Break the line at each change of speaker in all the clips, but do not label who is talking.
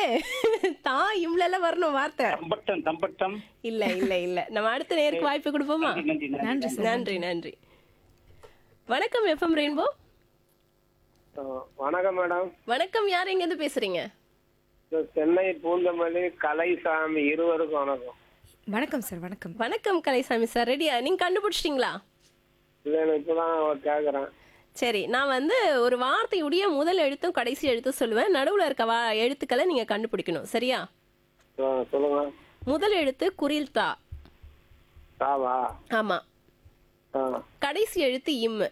தா இம்ல வரணும் வார்த்தை
தம்பட்டம் தம்பட்டம்
இல்ல இல்ல இல்ல நம்ம அடுத்த நேருக்கு வாய்ப்பு கொடுப்போமா
நன்றி நன்றி
நன்றி சார்
நன்றி நன்றி வணக்கம் எஃப்எம் ரெயின்போ
வணக்கம் மேடம்
வணக்கம் யார் எங்க இருந்து பேசுறீங்க
இது சென்னை பூந்தமல்லி கலைசாமி இருவருக்கும் வணக்கம்
வணக்கம் சார் வணக்கம்
வணக்கம் கலைசாமி சார் ரெடியா நீங்க கண்டுபிடிச்சிட்டீங்களா
இல்லை எனக்கு இப்பதான் கேக்குறேன்
சரி நான் வந்து ஒரு வார்த்தையுடைய முதல் எழுத்தும் கடைசி எழுத்தும் சொல்லுவேன் நடுவுல இருக்க வா எழுத்துக்களை நீங்க கண்டுபிடிக்கணும் சரியா
ஆ, சொல்லுங்க
முதல் எழுத்து குரில் தா
தாவா
ஆமா
ஆ
கடைசி எழுத்து இம்மு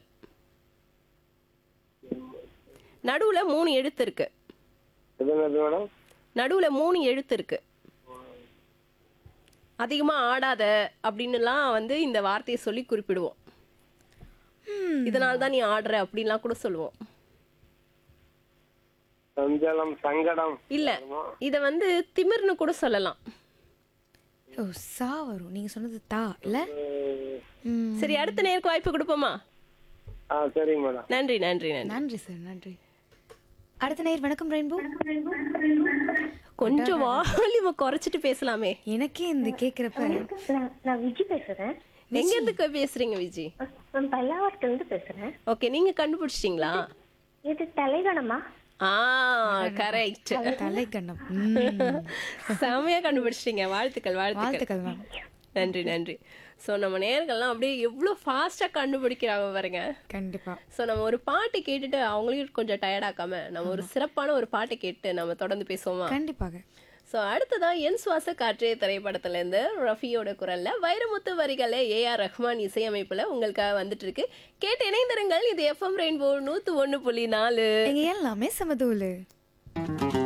நடுவுல மூணு எழுத்து இருக்கு
இது என்னது மேடம்
நடுவுல மூணு எழுத்து இருக்கு அதிகமா ஆடாத அப்படின்னுலாம் வந்து இந்த வார்த்தையை சொல்லி குறிப்பிடுவோம் இதனால தான் நீ ஆடுற அப்படின்லாம் கூட சொல்லுவோம்
சஞ்சலம் சங்கடம்
இல்ல இத வந்து திமிர்னு கூட சொல்லலாம்
ஓ சா வரும் நீங்க சொன்னது தா இல்ல ம்,
சரி அடுத்த நேருக்கு வாய்ப்பு கொடுப்போமா
ஆ சரிங்க மேடம்
நன்றி நன்றி நன்றி
நன்றி சார் நன்றி அடுத்த நேர் வணக்கம் ரெயின்போ
கொஞ்சம் வால்யூம குறைச்சிட்டு பேசலாமே
எனக்கே இந்த கேக்குறப்ப
நான் நான் விஜி பேசுறேன்
எங்க இருந்து பேசுறீங்க விஜி
நான் பல்லாவரத்துல இருந்து பேசுறேன்
ஓகே நீங்க கண்டுபிடிச்சிட்டீங்களா
இது தலைகணமா
ஆ கரெக்ட்
தலைக்கண்ணம் ம்,
செமையா கண்டுபிடிச்சிட்டீங்க வாழ்த்துக்கள் வாழ்த்துக்கள்
வாழ்த்துக்கள் மேம்
நன்றி நன்றி ஸோ நம்ம நேர்கள்லாம் அப்படியே எவ்வளோ ஃபாஸ்ட்டாக கண்டுபிடிக்கிறாங்க பாருங்க
கண்டிப்பா
ஸோ நம்ம ஒரு பாட்டு கேட்டுட்டு அவங்களையும் கொஞ்சம் டயர்டாக்காம நம்ம ஒரு சிறப்பான ஒரு பாட்டை கேட்டு நம்ம தொடர்ந்து பேசுவோமா
கண்டிப்பாக
ஸோ அடுத்ததா என் சுவாச காற்றே திரைப்படத்துலேருந்து ரஃபியோட குரல்ல வைரமுத்து வரிகளை ஏஆர் ரஹ்மான் இசையமைப்புல உங்களுக்காக வந்துட்டு இருக்கு கேட்டு இணைந்திருங்கள் இது எஃப்எம் ரெயின்போ நூத்து ஒன்று புள்ளி நாலு
எங்க எல்லாமே சமதூலு